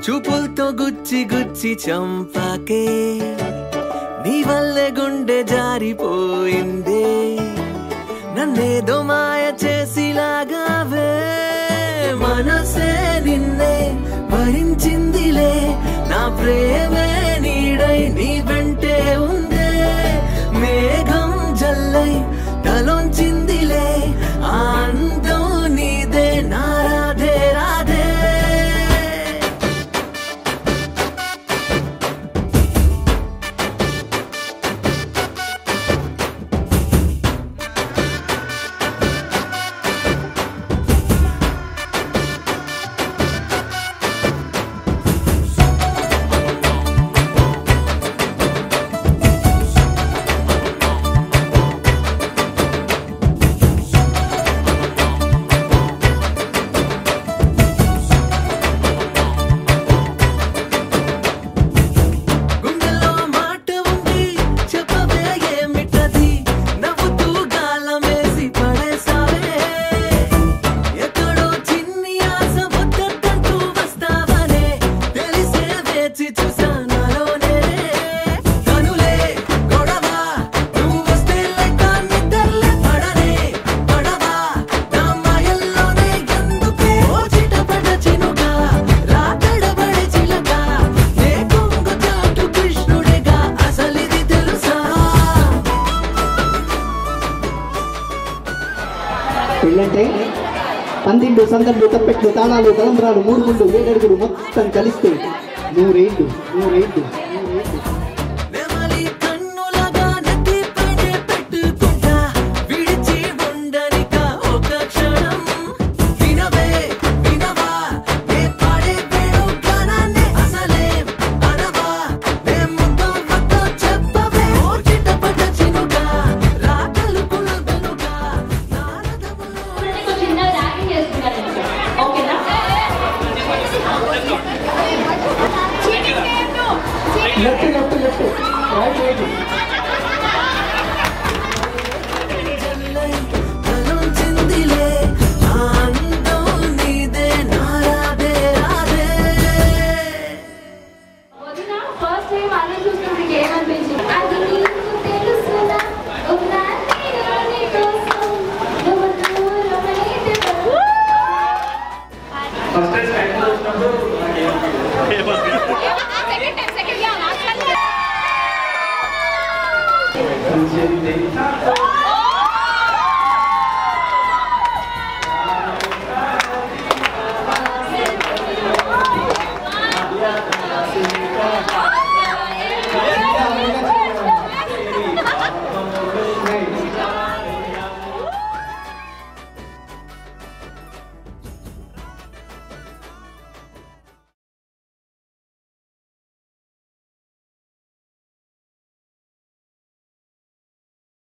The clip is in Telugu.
చూపులతో గుచ్చి గుచ్చి చంపాకే నీ వల్లే గుండె జారిపోయిందే నన్నేదో మాయ చేసి లాగావే మనసే నిన్నే భరించిందిలే నా ప్రేమే నీడై నీ వెంటే ఉందే మేఘం జల్లై తలొంచిందిలే ఆ అందం నీదే నా రాధే రాధే గుండెలో మాట ఉంది చెప్పవే ఏమిటది నవ్వుతూ గాలమేసి పడేసావే ఎక్కడో చిన్ని ఆశ వద్దంటూ వస్తావనే తెలిసే వేచి చూసా నాలోనే కనులే గొడవ నువ్వు వస్తే లెక్క నిద్రలే పడనే పడవా నా మాయల్లోనే ఎందుకే ఓ చిటపట చినుక రాతడబడి చిలక నే కొంగు చాటు కృష్ణుడిగా అసలిది తెలుసా పెళ్ళంటే పందిళ్ళు సందళ్ళు తప్పెట్లు తాళాలు తలంబ్రాలు మూడు గుండు ఏడడుగులు మొత్తం కలిస్తే నూరేళ్ళు నూరేళ్ళు నూరేళ్ళు నెమలి కన్నులగా నెత్తి పైనే పెట్టుకుంటా విడిచి ఉండనిక ఒక క్షణం వినవే వినవా నే పాడే వేణుగానాన్ని అసలేం అనవా నే ముద్దు వద్దో చెప్పవే ఓ చిటపట చినుక రాకలు కులబెనుక నారదములో కొంచెం చిన్నగా ర్యాగింగ్ చేస్తున్నారండి ఓకేనా left left left right right జల్లై తలొంచిందిలే అందం నీదే నారాదే రాదే వదిన ఫస్ట్ టైం అన్నీ చూస్తుంటే నీకు ఏమనిపించింది అది నీకు తెలుసునా ఉన్నా నేను నీకోసం నువ్వు దూరమైతే సెకండ్ టైం సెకండ్ యా లాస్ట్